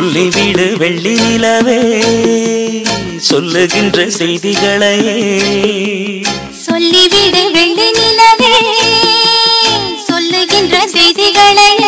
சொல்லிவிடு வெள்ளி நிலவே சொல்லுகின்ற செய்திகளையே சொல்லிவிடு வெள்ளி நிலவே சொல்லுகின்ற செய்திகளையே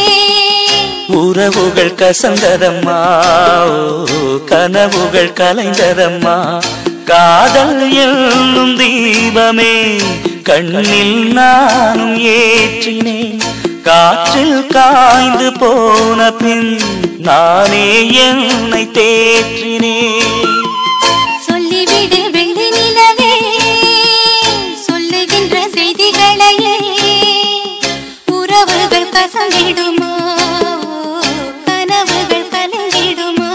உறவுகள் கசந்ததம்மா ஓ, கனவுகள் கலைந்ததம்மா காதல் என்னும் தீபமே கண்ணில் நானும் ஏற்றினேன் காற்றில் காய்ந்து போன பின் நானே என்னை தேற்றினேன் சொல்லிவிடு வெள்ளி நிலவே சொல்லுகின்ற செய்திகளையே உறவுகள் கசந்திடுமா கனவுகள் கலந்திடுமா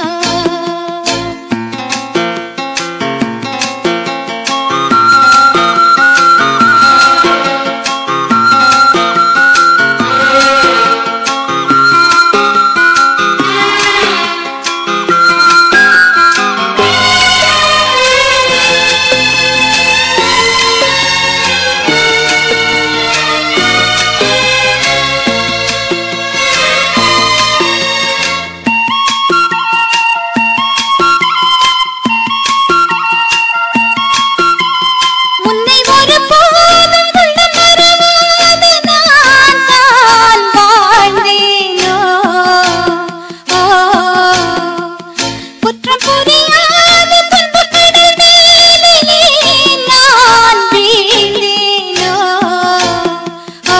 உன்னை ஒருபோதும் உள்ளம் மறவாது நான் தான் வாழ்ந்தேனோ ஓ, குற்றம் புரியாத துன்பக் கடல் மேலே நான் வீழ்ந்தேனோ ஓ,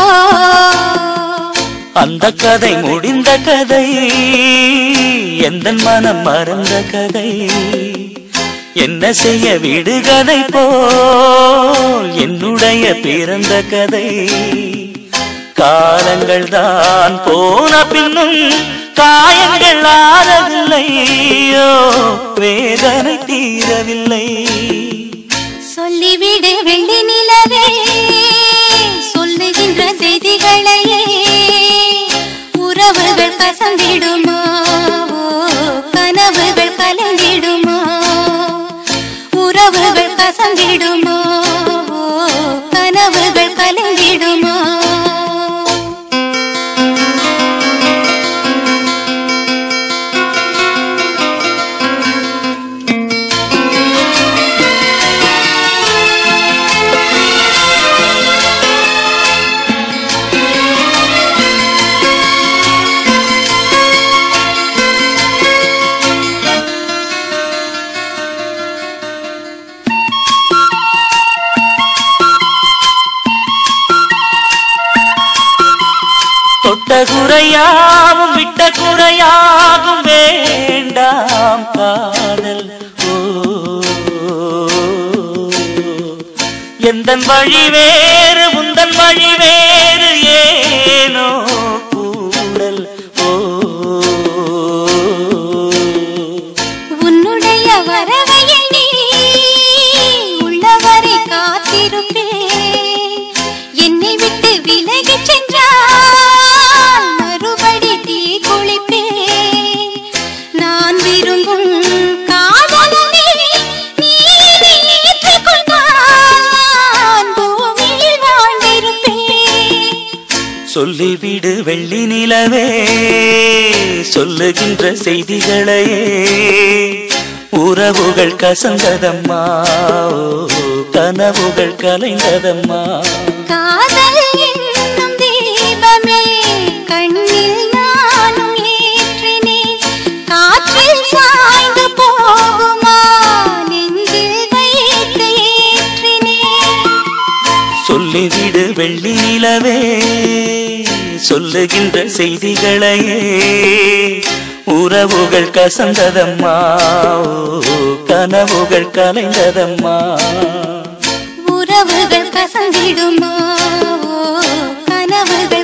அந்த கதை முடிந்த கதை எந்த மனம் மறந்த கதை என்ன செய்ய விடுகதை போல் என்னுடைய பிறந்த கதை காலங்கள் தான் போன பின்னும் காயங்கள் ஆறவில்லையோ வேதனை தீரவில்லை சொல்லிவிடு வெள்ளி நிலவே சொல்லுகின்ற செய்திகளையே உறவுகள் கசந்திடுமா ஓ, கனவுகள் கலந்திடுமா உறவுகள் கசந்திடுமா ஓ, கனவுகள் கலந்திடுமா தொட்ட குறையாவும் விட்ட குறையாகும் வேண்டாம் காதல் ஓ எந்தன் வழி வேறு உந்தன் வழி வேறு ஏனோ கூடல் ஓ உன்னுடைய வரவை எண்ணி உள்ளவரை காத்திருப்பேன் என்னை விட்டு விலகிச் சென்றால் மறுபடி தீ குளிப்பேன் நான் விரும்பும் காதலனே நீ ஏற்றுக்கொண்டால் பூமியில் வாழ்ந்திருப்பேன் சொல்லிவிடு வெள்ளி நிலவே சொல்லுகின்ற செய்திகளையே உறவுகள் கசந்ததம்மா ஓ, கனவுகள் கலைந்ததம்மா காதல் என்னும் தீபமே கண்ணில் நானும் ஏற்றினேன் காற்றில் சாய்ந்து போகுமா நெஞ்சில் வைத்து ஏற்றினேன் சொல்லிவிடு வெள்ளி நிலவே சொல்லுகின்ற செய்திகளையே உறவுகள் கசந்ததம்மா ஓ, கனவுகள் கலைந்ததம்மா உறவுகள் கசந்திடுமா ஓ, கனவுகள்